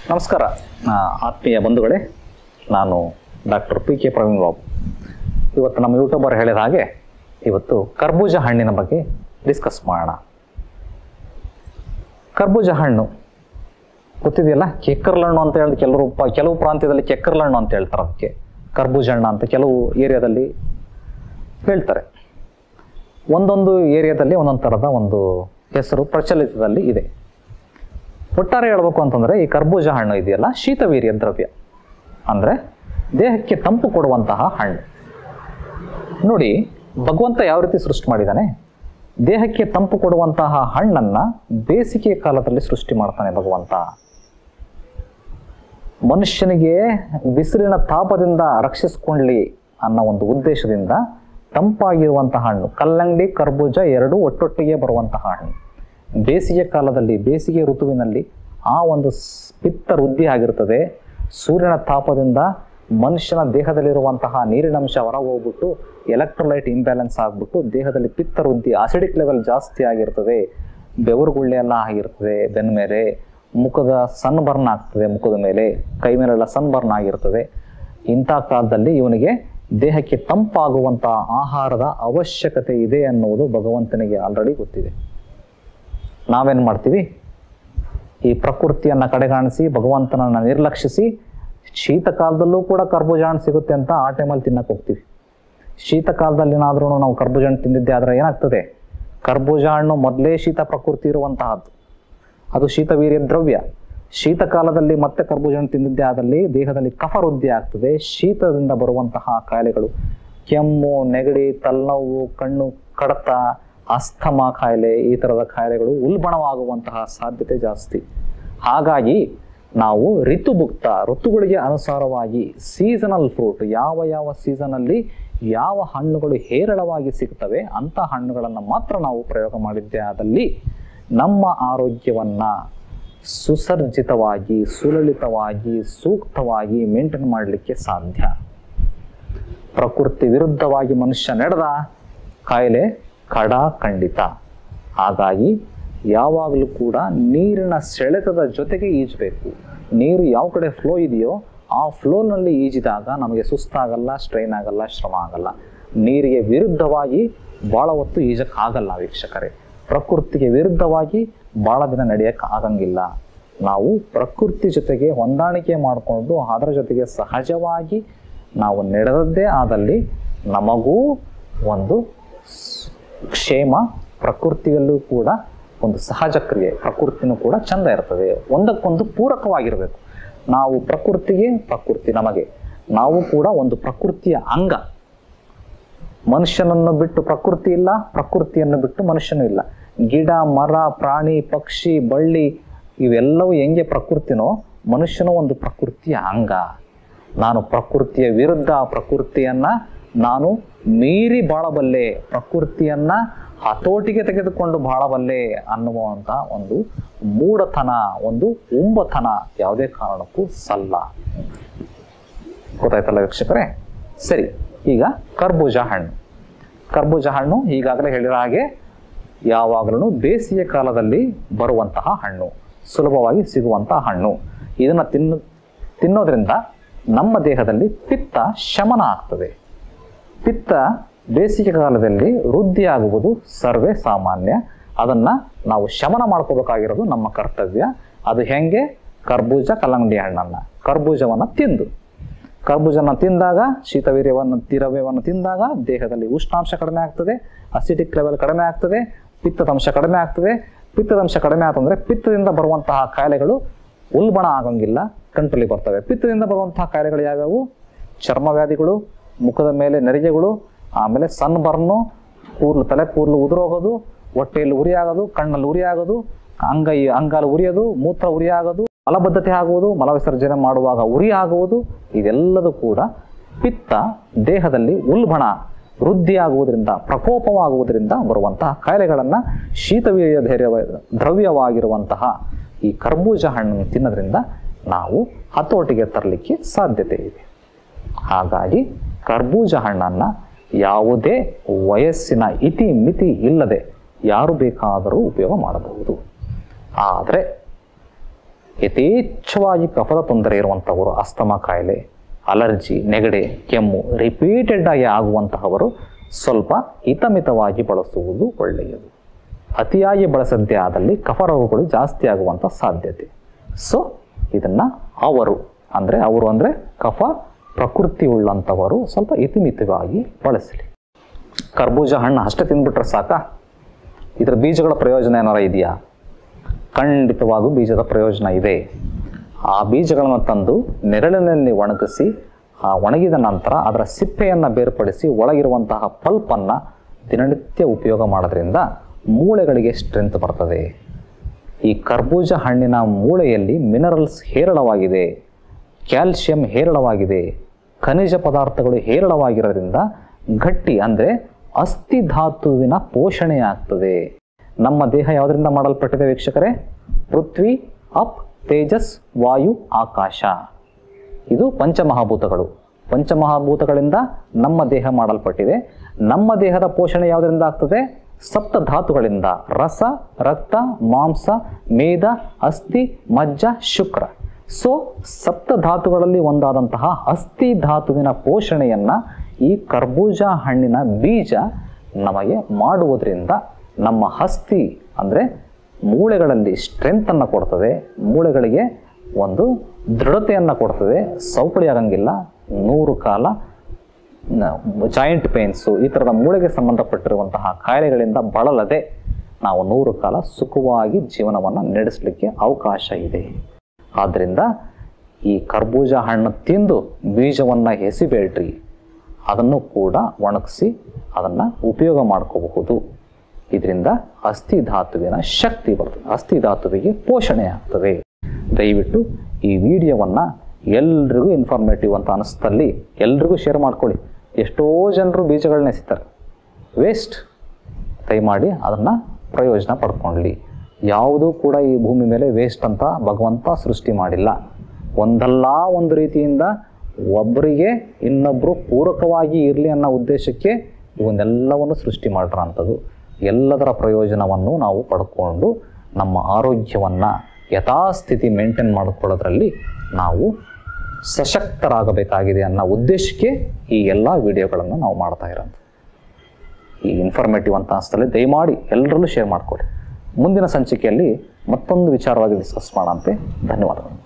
ನಮಸ್ಕಾರ ಆ, ಆತ್ಮೀಯ ಬಂಧುಗಳೇ ನಾನು doctor P K Praveen Babu ಇವತ್ತು ನಮ್ಮ ಯೂಟ್ಯೂಬರ್ ಹೇಳಿದ ಹಾಗೆ ಇವತ್ತು ಕರ್ಬೂಜ ಹಣ್ಣಿನ ಬಗ್ಗೆ ಡಿಸ್ಕಸ್ ಮಾಡೋಣ ಕರ್ಬೂಜ ಹಣ್ಣು ಗೊತ್ತಿದೆಯಲ್ಲ ಕೆಕ್ಕರ್ಲಣ್ಣು ಅಂತ ಹೇಳಿ ಕೆಲವರು ಪ- ಕೆಲವು ಪ್ರಾಂತ್ಯದಲ್ಲಿ ಕೆಕ್ಕರ್ಲಣ್ಣು ಅಂತ ಹೇಳ್ತಾರೆ ಅದಕ್ಕೆ ಕರ್ಬೂಜ ಹಣ್ಣು ಅಂತ ಕೆಲವು ಏರಿಯಾದಲ್ಲಿ ಹೇಳ್ತಾರೆ ಒಂದೊಂದು ಏರಿಯಾದಲ್ಲಿ ಒಂದೊಂದು ಥರದ ಒಂದು ಹೆಸರು ಪ್ರಚಲಿತದಲ್ಲಿ ಇದೆ ಒಟ್ಟಾರೆ ಹೇಳ್ಬೇಕು ಅಂತಂದ್ರೆ ಈ ಕರ್ಬೂಜ ಹಣ್ಣು ಇದೆಯಲ್ಲ ಶೀತವೀರ್ಯ ದ್ರವ್ಯ ಅಂದ್ರೆ ದೇಹಕ್ಕೆ ತಂಪು ಕೊಡುವಂತಹ ಹಣ್ಣು ನೋಡಿ ಭಗವಂತ ಯಾವ ರೀತಿ ಸೃಷ್ಟಿ ಮಾಡಿದ್ದಾನೆ ದೇಹಕ್ಕೆ ತಂಪು ಕೊಡುವಂತಹ ಹಣ್ಣನ್ನ ಬೇಸಿಗೆ ಕಾಲದಲ್ಲಿ ಸೃಷ್ಟಿ ಮಾಡ್ತಾನೆ ಭಗವಂತ ಮನುಷ್ಯನಿಗೆ ಬಿಸಿಲಿನ ತಾಪದಿಂದ ರಕ್ಷಿಸ್ಕೊಳ್ಳಿ ಅನ್ನೋ ಒಂದು ಉದ್ದೇಶದಿಂದ ತಂಪಾಗಿರುವಂತಹ ಹಣ್ಣು ಕಲ್ಲಂಗಡಿ ಕರ್ಬೂಜ ಎರಡು ಒಟ್ಟೊಟ್ಟಿಗೆ ಬರುವಂತಹ ಹಣ್ಣು ಬೇಸಿಗೆ ಕಾಲದಲ್ಲಿ ಬೇಸಿಗೆ ಋತುವಿನಲ್ಲಿ ಆ ಒಂದು ಸ್- ಪಿತ್ತ ವೃದ್ಧಿ ಆಗಿರ್ತದೆ ಸೂರ್ಯನ ತಾಪದಿಂದ ಮನುಷ್ಯನ ದೇಹದಲ್ಲಿರುವಂತಹ ನೀರಿನಂಶ ಹೊರ ಹೋಗ್ಬಿಟ್ಟು ಎಲೆಕ್ಟ್ರೋಲೈಟ್ ಇಂಬ್ಯಾಲೆನ್ಸ್ ಆಗ್ಬಿಟ್ಟು ದೇಹದಲ್ಲಿ ಪಿತ್ತ ವೃದ್ಧಿ ಆಸಿಡಿಕ್ ಲೆವೆಲ್ ಜಾಸ್ತಿ ಆಗಿರ್ತದೆ ಬೆವರುಗುಳ್ಳೆ ಎಲ್ಲ ಆಗಿರ್ತದೆ ಬೆನ್ನ ಮೇಲೆ ಮುಖದ ಸನ್ ಬರ್ನ್ ಆಗ್ತದೆ ಮುಖದ ಮೇಲೆ ಕೈ ಮೇಲೆಲ್ಲ ಸನ್ ಬರ್ನ್ ಆಗಿರ್ತದೆ ಇಂಥ ಕಾಲದಲ್ಲಿ ಇವನಿಗೆ ದೇಹಕ್ಕೆ ತಂಪಾಗುವಂತಹ ಆಹಾರದ ಅವಶ್ಯಕತೆ ಇದೆ ಅನ್ನುವುದು ಭಗವಂತನಿಗೆ ಆಲ್ರೆಡಿ ಗೊತ್ತಿದೆ ನಾವೇನು ಮಾಡ್ತೀವಿ ಈ ಪ್ರಕೃತಿಯನ್ನ ಕಡೆಗಾಣಿಸಿ ಭಗವಂತನನ್ನ ನಿರ್ಲಕ್ಷಿಸಿ ಶೀತ ಕಾಲದಲ್ಲೂ ಕೂಡ ಕರ್ಬೂಜ ಹಣ್ಣು ಸಿಗುತ್ತೆ ಅಂತ ಆ ಟೈಮಲ್ಲಿ ತಿನ್ನಕ್ಕೆ ಹೋಗ್ತೀವಿ ಶೀತ ಕಾಲದಲ್ಲಿ ಏನಾದ್ರೂ ನಾವು ಕರ್ಬೂಜ ಹಣ್ಣು ತಿಂದಿದ್ದೆ ಆದರೆ ಏನಾಗ್ತದೆ ಕರ್ಬೂಜ ಹಣ್ಣು ಮೊದಲೇ ಶೀತ ಪ್ರಕೃತಿ ಇರುವಂತಹದ್ದು ಅದು ಶೀತವೀರ್ಯ ದ್ರವ್ಯ ಶೀತ ಕಾಲದಲ್ಲಿ ಮತ್ತೆ ಕರ್ಬೂಜ ಹಣ್ಣು ತಿಂದಿದ್ದೆ ಆದಲ್ಲಿ ದೇಹದಲ್ಲಿ ಕಫ ವೃದ್ಧಿ ಆಗ್ತದೆ ಶೀತದಿಂದ ಬರುವಂತಹ ಕಾಯಿಲೆಗಳು ಕೆಮ್ಮು ನೆಗಡಿ ತಲೆನೋವು ಕಣ್ಣು ಕಡತ ಅಸ್ತಮ ಕಾಯಿಲೆ ಈ ಥರದ ಕಾಯಿಲೆಗಳು ಉಲ್ಬಣವಾಗುವಂತಹ ಸಾಧ್ಯತೆ ಜಾಸ್ತಿ ಹಾಗಾಗಿ ನಾವು ಋತುಭುಕ್ತ ಋತುಗಳಿಗೆ ಅನುಸಾರವಾಗಿ ಸೀಸನಲ್ ಫ್ರೂಟ್ ಯಾವ ಯಾವ ಸೀಸನಲ್ಲಿ ಯಾವ ಹಣ್ಣುಗಳು ಹೇರಳವಾಗಿ ಸಿಗ್ತವೆ ಅಂಥ ಹಣ್ಣುಗಳನ್ನು ಮಾತ್ರ ನಾವು ಪ್ರಯೋಗ ಮಾಡಿದ್ದೇ ಆದಲ್ಲಿ ನಮ್ಮ ಆರೋಗ್ಯವನ್ನ ಸುಸರ್ಜಿತವಾಗಿ ಸುಲಲಿತವಾಗಿ ಸೂಕ್ತವಾಗಿ ಮೇಂಟೈನ್ ಮಾಡಲಿಕ್ಕೆ ಸಾಧ್ಯ ಪ್ರಕೃತಿ ವಿರುದ್ಧವಾಗಿ ಮನುಷ್ಯ ನಡೆದ ಕಾಯಿಲೆ ಕಡ ಖಂಡಿತ ಹಾಗಾಗಿ ಯಾವಾಗಲೂ ಕೂಡ ನೀರಿನ ಸೆಳೆತದ ಜೊತೆಗೆ ಈಜಬೇಕು ನೀರು ಯಾವ ಕಡೆ ಫ್ಲೋ ಇದೆಯೋ ಆ ಫ್ಲೋನಲ್ಲಿ ಈಜಿದಾಗ ನಮಗೆ ಸುಸ್ತಾಗಲ್ಲ ಸ್ಟ್ರೈನ್ ಆಗಲ್ಲ ಶ್ರಮ ಆಗಲ್ಲ ನೀರಿಗೆ ವಿರುದ್ಧವಾಗಿ ಭಾಳ ಹೊತ್ತು ಈಜಕ್ಕೆ ಆಗಲ್ಲ ವೀಕ್ಷಕರೇ ಪ್ರಕೃತಿಗೆ ವಿರುದ್ಧವಾಗಿ ಭಾಳ ದಿನ ನಡೆಯಕ್ಕೆ ಆಗಂಗಿಲ್ಲ ನಾವು ಪ್ರಕೃತಿ ಜೊತೆಗೆ ಹೊಂದಾಣಿಕೆ ಮಾಡಿಕೊಂಡು ಅದರ ಜೊತೆಗೆ ಸಹಜವಾಗಿ ನಾವು ನಡೆದದ್ದೇ ಆದಲ್ಲಿ ನಮಗೂ ಒಂದು ಸ್- ಕ್ಷೇಮ ಪ್ರಕೃತಿಯಲ್ಲೂ ಕೂಡ ಒಂದು ಸಹಜ ಕ್ರಿಯೆ ಪ್ರಕೃತಿನೂ ಕೂಡ ಚಂದ ಇರ್ತದೆ ಒಂದಕ್ಕೊಂದು ಪೂರಕವಾಗಿರಬೇಕು ನಾವು ಪ್ರಕೃತಿಗೆ ಪ್ರಕೃತಿ ನಮಗೆ ನಾವು ಕೂಡ ಒಂದು ಪ್ರಕೃತಿಯ ಅಂಗ ಮನುಷ್ಯನನ್ನು ಬಿಟ್ಟು ಪ್ರಕೃತಿ ಇಲ್ಲ ಪ್ರಕೃತಿಯನ್ನು ಬಿಟ್ಟು ಮನುಷ್ಯನೂ ಇಲ್ಲ ಗಿಡ ಮರ ಪ್ರಾಣಿ ಪಕ್ಷಿ ಬಳ್ಳಿ ಇವೆಲ್ಲವೂ ಹೆಂಗೆ ಪ್ರಕೃತಿನೋ ಮನುಷ್ಯನೂ ಒಂದು ಪ್ರಕೃತಿಯ ಅಂಗ ನಾನು ಪ್ರಕೃತಿಯ ವಿರುದ್ಧ ಪ್ರಕೃತಿಯನ್ನ ನಾನು ಮೀರಿ ಬಾಳಬಲ್ಲೆ ಪ್ರಕೃತಿಯನ್ನ ಹತೋಟಿಗೆ ತೆಗೆದುಕೊಂಡು ಬಾಳಬಲ್ಲೆ ಅನ್ನುವಂಥ ಒಂದು ಮೂಢತನ ಒಂದು ಉಂಬತನ ಯಾವುದೇ ಕಾರಣಕ್ಕೂ ಸಲ್ಲ ಗೊತ್ತಾಯ್ತಲ್ಲ ವೀಕ್ಷಕರೇ ಸರಿ ಈಗ ಕರ್ಬೂಜ ಹಣ್ಣು ಕರ್ಬೂಜ ಹಣ್ಣು ಈಗಾಗಲೇ ಹೇಳಿರೋ ಹಾಗೆ ಯಾವಾಗಲೂ ಬೇಸಿಗೆ ಕಾಲದಲ್ಲಿ ಬರುವಂತಹ ಹಣ್ಣು ಸುಲಭವಾಗಿ ಸಿಗುವಂತಹ ಹಣ್ಣು ಇದನ್ನು ತಿನ್ನು ತಿನ್ನೋದ್ರಿಂದ ನಮ್ಮ ದೇಹದಲ್ಲಿ ಪಿತ್ತ ಶಮನ ಆಗ್ತದೆ ಪಿತ್ತ ಬೇಸಿಗೆ ಕಾಲದಲ್ಲಿ ವೃದ್ಧಿಯಾಗುವುದು ಸರ್ವೇ ಸಾಮಾನ್ಯ ಅದನ್ನು ನಾವು ಶಮನ ಮಾಡ್ಕೋಬೇಕಾಗಿರೋದು ನಮ್ಮ ಕರ್ತವ್ಯ ಅದು ಹೆಂಗೆ ಕರ್ಬೂಜ ಕಲ್ಲಂಗಡಿ ಹಣ್ಣನ್ನು ಕರ್ಬೂಜವನ್ನು ತಿಂದು ಕರ್ಬೂಜನ ತಿಂದಾಗ ಶೀತವೀರ್ಯವನ್ನು ದ್ರವ್ಯವನ್ನು ತಿಂದಾಗ ದೇಹದಲ್ಲಿ ಉಷ್ಣಾಂಶ ಕಡಿಮೆ ಆಗ್ತದೆ ಅಸಿಟಿಕ್ ಲೆವೆಲ್ ಕಡಿಮೆ ಆಗ್ತದೆ ಪಿತ್ತದಂಶ ಕಡಿಮೆ ಆಗ್ತದೆ ಪಿತ್ತದಂಶ ಕಡಿಮೆ ಆತಂದ್ರೆ ಪಿತ್ತದಿಂದ ಬರುವಂತಹ ಕಾಯಿಲೆಗಳು ಉಲ್ಬಣ ಆಗಂಗಿಲ್ಲ ಕಂಟ್ರೋಲಿಗೆ ಬರ್ತವೆ ಪಿತ್ತದಿಂದ ಬರುವಂತಹ ಕಾಯಿಲೆಗಳು ಯಾವ್ಯಾವು ಚರ್ಮವ್ಯಾಧಿಗಳು ಮುಖದ ಮೇಲೆ ನೆರಿಗೆಗಳು ಆಮೇಲೆ ಸನ್ ಬರ್ನು ಕೂದಲು ತಲೆ ಕೂದಲು ಉದುರೋಗೋದು ಹೊಟ್ಟೆಯಲ್ಲಿ ಉರಿ ಆಗೋದು ಕಣ್ಣಲ್ಲಿ ಉರಿ ಆಗೋದು ಅಂಗೈ ಅಂಗಾಲು ಉರಿಯೋದು ಮೂತ್ರ ಉರಿ ಆಗೋದು ಮಲಬದ್ಧತೆ ಆಗುವುದು ಮಲ ವಿಸರ್ಜನೆ ಮಾಡುವಾಗ ಉರಿ ಆಗುವುದು ಇದೆಲ್ಲದೂ ಕೂಡ ಪಿತ್ತ ದೇಹದಲ್ಲಿ ಉಲ್ಬಣ ವೃದ್ಧಿಯಾಗುವುದರಿಂದ ಪ್ರಕೋಪವಾಗುವುದರಿಂದ ಬರುವಂತಹ ಕಾಯಿಲೆಗಳನ್ನು ಶೀತವೀರ್ಯ ಧೈರ್ಯ ದ್ರವ್ಯವಾಗಿರುವಂತಹ ಈ ಕರ್ಬೂಜ ಹಣ್ಣನ್ನು ತಿನ್ನೋದ್ರಿಂದ ನಾವು ಹತೋಟಿಗೆ ತರಲಿಕ್ಕೆ ಸಾಧ್ಯತೆ ಇದೆ ಹಾಗಾಗಿ ಕರ್ಬೂಜ ಹಣ್ಣನ್ನು ಯಾವುದೇ ವಯಸ್ಸಿನ ಇತಿ ಮಿತಿ ಇಲ್ಲದೆ ಯಾರು ಬೇಕಾದರೂ ಉಪಯೋಗ ಮಾಡಬಹುದು ಆದರೆ ಯಥೇಚ್ಛವಾಗಿ ಕಫದ ತೊಂದರೆ ಇರುವಂಥವರು ಅಸ್ತಮ ಕಾಯಿಲೆ ಅಲರ್ಜಿ ನೆಗಡೆ ಕೆಮ್ಮು ರಿಪೀಟೆಡ್ ಆಗಿ ಆಗುವಂತಹವರು ಸ್ವಲ್ಪ ಹಿತಮಿತವಾಗಿ ಬಳಸುವುದು ಒಳ್ಳೆಯದು ಅತಿಯಾಗಿ ಬಳಸದ್ದೇ ಆದಲ್ಲಿ ಕಫ ರೋಗಗಳು ಜಾಸ್ತಿ ಆಗುವಂಥ ಸಾಧ್ಯತೆ ಸೊ ಇದನ್ನು ಅವರು ಅಂದರೆ ಅವರು ಅಂದರೆ ಕಫ ಪ್ರಕೃತಿ ಉಳ್ಳಂಥವರು ಸ್ವಲ್ಪ ಇತಿಮಿತವಾಗಿ ಬಳಸಲಿ ಕರ್ಬೂಜ ಹಣ್ಣು ಅಷ್ಟೇ ತಿಂದ್ಬಿಟ್ರೆ ಸಾಕಾ ಇದರ ಬೀಜಗಳ ಪ್ರಯೋಜನ ಏನಾರ ಇದೆಯಾ ಖಂಡಿತವಾಗೂ ಬೀಜದ ಪ್ರಯೋಜನ ಇದೆ ಆ ಬೀಜಗಳನ್ನು ತಂದು ನೆರಳಿನಲ್ಲಿ ಒಣಗಿಸಿ ಆ ಒಣಗಿದ ನಂತರ ಅದರ ಸಿಪ್ಪೆಯನ್ನು ಬೇರ್ಪಡಿಸಿ ಒಳಗಿರುವಂತಹ ಪಲ್ಪನ್ನು ದಿನನಿತ್ಯ ಉಪಯೋಗ ಮಾಡೋದ್ರಿಂದ ಮೂಳೆಗಳಿಗೆ ಸ್ಟ್ರೆಂತ್ ಬರ್ತದೆ ಈ ಕರ್ಬೂಜ ಹಣ್ಣಿನ ಮೂಳೆಯಲ್ಲಿ ಮಿನರಲ್ಸ್ ಹೇರಳವಾಗಿದೆ ಕ್ಯಾಲ್ಸಿಯಂ ಹೇರಳವಾಗಿದೆ ಖನಿಜ ಪದಾರ್ಥಗಳು ಹೇರಳವಾಗಿರೋದ್ರಿಂದ ಗಟ್ಟಿ ಅಂದರೆ ಅಸ್ಥಿ ಧಾತುವಿನ ಪೋಷಣೆ ಆಗ್ತದೆ ನಮ್ಮ ದೇಹ ಯಾವುದರಿಂದ ಮಾಡಲ್ಪಟ್ಟಿದೆ ವೀಕ್ಷಕರೇ ಪೃಥ್ವಿ ಅಪ್ ತೇಜಸ್ ವಾಯು ಆಕಾಶ ಇದು ಪಂಚಮಹಾಭೂತಗಳು ಪಂಚಮಹಾಭೂತಗಳಿಂದ ನಮ್ಮ ದೇಹ ಮಾಡಲ್ಪಟ್ಟಿದೆ ನಮ್ಮ ದೇಹದ ಪೋಷಣೆ ಯಾವುದರಿಂದ ಆಗ್ತದೆ ಸಪ್ತ ಧಾತುಗಳಿಂದ ರಸ ರಕ್ತ ಮಾಂಸ ಮೇದ ಅಸ್ಥಿ ಮಜ್ಜ ಶುಕ್ರ ಸೊ ಸಪ್ತ ಧಾತುಗಳಲ್ಲಿ ಒಂದಾದಂತಹ ಅಸ್ಥಿ ಧಾತುವಿನ ಪೋಷಣೆಯನ್ನ ಈ ಕರ್ಬೂಜ ಹಣ್ಣಿನ ಬೀಜ ನಮಗೆ ಮಾಡುವುದರಿಂದ ನಮ್ಮ ಹಸ್ತಿ ಅಂದರೆ ಮೂಳೆಗಳಲ್ಲಿ ಸ್ಟ್ರೆಂತನ್ನು ಕೊಡ್ತದೆ ಮೂಳೆಗಳಿಗೆ ಒಂದು ದೃಢತೆಯನ್ನು ಕೊಡ್ತದೆ ಸೌಕಳಿ ಆಗಂಗಿಲ್ಲ ನೂರು ಕಾಲ ಜಾಯಿಂಟ್ ಪೇನ್ಸು ಈ ಥರದ ಮೂಳೆಗೆ ಸಂಬಂಧಪಟ್ಟಿರುವಂತಹ ಕಾಯಿಲೆಗಳಿಂದ ಬಳಲದೆ ನಾವು ನೂರು ಕಾಲ ಸುಖವಾಗಿ ಜೀವನವನ್ನು ನಡೆಸಲಿಕ್ಕೆ ಅವಕಾಶ ಇದೆ ಆದ್ದರಿಂದ ಈ ಕರ್ಬೂಜ ಹಣ್ಣು ತಿಂದು ಬೀಜವನ್ನು ಎಸಿಬೇಡ್ರಿ ಅದನ್ನು ಕೂಡ ಒಣಗಿಸಿ ಅದನ್ನು ಉಪಯೋಗ ಮಾಡ್ಕೋಬಹುದು ಇದರಿಂದ ಅಸ್ಥಿ ಧಾತುವಿನ ಶಕ್ತಿ ಬರ್ತದೆ ಅಸ್ಥಿ ಧಾತುವಿಗೆ ಪೋಷಣೆ ಆಗ್ತದೆ ದಯವಿಟ್ಟು ಈ ವಿಡಿಯೋವನ್ನು ಎಲ್ರಿಗೂ ಇನ್ಫಾರ್ಮೇಟಿವ್ ಅಂತ ಅನಿಸ್ತಲ್ಲಿ ಎಲ್ರಿಗೂ ಶೇರ್ ಮಾಡ್ಕೊಳ್ಳಿ ಎಷ್ಟೋ ಜನರು ಬೀಜಗಳನ್ನ ಎಸಿತಾರೆ ವೇಸ್ಟ್ ದಯಮಾಡಿ ಅದನ್ನು ಪ್ರಯೋಜನ ಪಡ್ಕೊಳ್ಳಿ ಯಾವುದೂ ಕೂಡ ಈ ಭೂಮಿ ಮೇಲೆ ವೇಸ್ಟ್ ಅಂತ ಭಗವಂತ ಸೃಷ್ಟಿ ಮಾಡಿಲ್ಲ ಒಂದಲ್ಲ ಒಂದು ರೀತಿಯಿಂದ ಒಬ್ಬರಿಗೆ ಇನ್ನೊಬ್ಬರು ಪೂರಕವಾಗಿ ಇರಲಿ ಅನ್ನೋ ಉದ್ದೇಶಕ್ಕೆ ಇವನ್ನೆಲ್ಲವನ್ನು ಸೃಷ್ಟಿ ಮಾಡಿರೋ ಅಂಥದ್ದು ಎಲ್ಲದರ ಪ್ರಯೋಜನವನ್ನು ನಾವು ಪಡ್ಕೊಂಡು ನಮ್ಮ ಆರೋಗ್ಯವನ್ನು ಯಥಾಸ್ಥಿತಿ ಮೇಂಟೈನ್ ಮಾಡಿಕೊಳ್ಳೋದ್ರಲ್ಲಿ ನಾವು ಸಶಕ್ತರಾಗಬೇಕಾಗಿದೆ ಅನ್ನೋ ಉದ್ದೇಶಕ್ಕೆ ಈ ಎಲ್ಲ ವಿಡಿಯೋಗಳನ್ನು ನಾವು ಮಾಡ್ತಾ ಇರೋದು ಈ ಇನ್ಫಾರ್ಮೇಟಿವ್ ಅಂತ ಅನಿಸ್ತಲ್ಲಿ ದಯಮಾಡಿ ಎಲ್ಲರಲ್ಲೂ ಶೇರ್ ಮಾಡಿಕೊಡಿ ಮುಂದಿನ ಸಂಚಿಕೆಯಲ್ಲಿ ಮತ್ತೊಂದು ವಿಚಾರವಾಗಿ ಡಿಸ್ಕಸ್ ಮಾಡೋಂತೆ ಧನ್ಯವಾದಗಳು